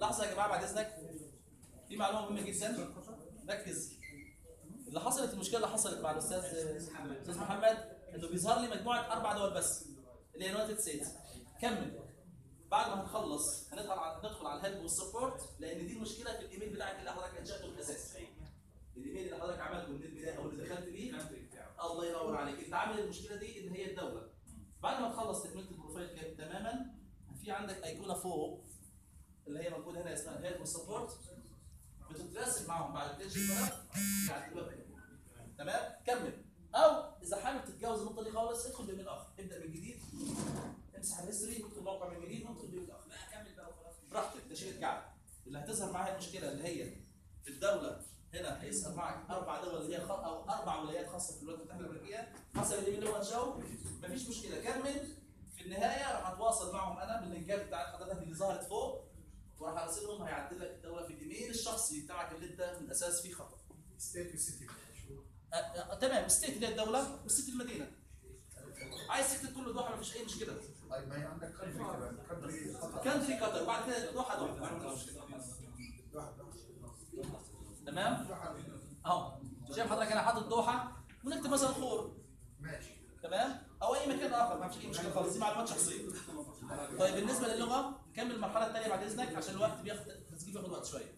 لحظه يا جماعه بعد اذنك في معلومه مهمه جدا ركز اللي حصلت المشكله اللي حصلت مع الاستاذ استاذ محمد انه بيظهر لي مجموعه اربع دول بس اللي هي يونايتد ستيتس كمل بعد ما هنخلص هندخل على ندخل على الهيلب والسبورت لان دي المشكله في الايميل بتاعك اللي حضرتك انشاته الاساسي الايميل اللي حضرتك عملته من البدايه او اللي دخلت بيه الله ينور عليك انت عامل المشكله دي ان هي الدوله بعد ما تخلص تكمله البروفايل كامل تماما في عندك ايقونه فوق اللي هي موجوده هنا اسمها هيلب والسبورت بتتراسل معاهم بعد تنشئ الملف يعدلوها لك. تمام كمل او اذا حابب تتجاوز النقطه دي خالص ادخل بايميل اخر ابدا من جديد امسح الهيستوري ادخل موقع من جديد وادخل بايميل اخر لا اكمل بقى وخلاص براحتك ده شيء كعب اللي هتظهر معاها المشكله اللي هي في الدوله هنا هيظهر معك اربع دول اللي هي خ... او اربع ولايات خاصه في الولايات المتحده الامريكيه حسب الايميل اللي هو انشاه مفيش مشكله كمل في النهايه راح اتواصل معهم انا باللينكات بتاعت حضرتك اللي ظهرت فوق وراح ارسلهم هيعدل لك الدوله في الايميل الشخصي بتاعك اللي انت من الاساس فيه خطا ستيت وسيتي شو أه أه تمام ستيت اللي هي الدوله وستيت المدينه عايز تكتب كله دوحه مفيش اي مشكله طيب ما هي عندك كونتري كمان كونتري خطا كانتري قطر وبعد كده دوحه دوحه ما عندناش مشكله واحد تمام واحد اهو شايف حضرتك انا حاطط دوحه ونكتب مثلا خور ماشي تمام او اي مكان اخر ما فيش اي مشكله خالص دي معلومات شخصيه طيب بالنسبه للغه نكمل المرحله الثانيه بعد اذنك عشان الوقت بياخد التسجيل بياخد وقت شويه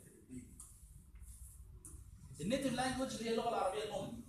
النيتف لانجوج اللي هي اللغه العربيه الام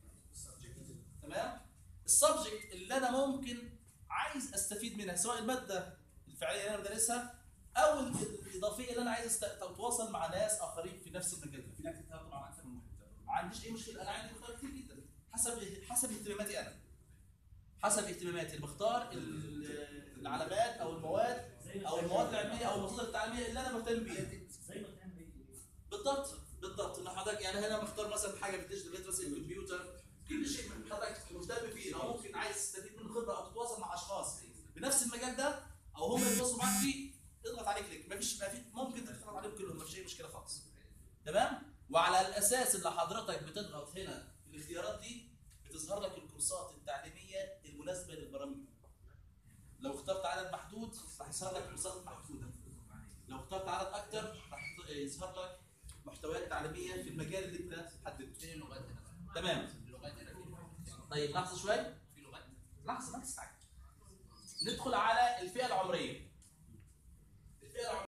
تمام السبجكت اللي انا ممكن عايز استفيد منها سواء الماده الفعليه اللي انا بدرسها او الاضافيه اللي انا عايز أست- اتواصل مع ناس اخرين في نفس المجال ده في ناس كتير طبعا اكثر من واحد ما عنديش اي مشكله انا عندي مختار كتير جدا حسب حسب اهتماماتي انا حسب اهتماماتي اللي بختار ال- العلامات او المواد او المواد العلميه او المصادر التعليميه اللي انا مهتم بيها زي ما بتعمل ايه بالضبط بالضبط ان حضرتك يعني هنا مختار مثلا حاجه بالديجيتال ليترسي الكمبيوتر كل شيء من حضرتك مهتم فيه او ممكن عايز تستفيد منه خبره او تتواصل مع اشخاص بنفس المجال ده او هم يتواصلوا معاك فيه اضغط عليه كليك مفيش ما في ممكن تضغط عليهم كلهم مفيش اي مشكله خالص تمام وعلى الاساس اللي حضرتك بتضغط هنا في الاختيارات دي بتظهر لك الكورسات التعليميه المناسبه للبرامج دي. لو اخترت عدد محدود راح يظهر لك كورسات محدوده لو اخترت عدد اكتر راح يظهر لك محتويات تعليميه في المجال اللي انت حددته فين اللغات هنا بقى؟ تمام اللغات هنا في لغات طيب لحظه شوي في لغات لحظه ما تستعجل ندخل على الفئه العمريه الفئه العمريه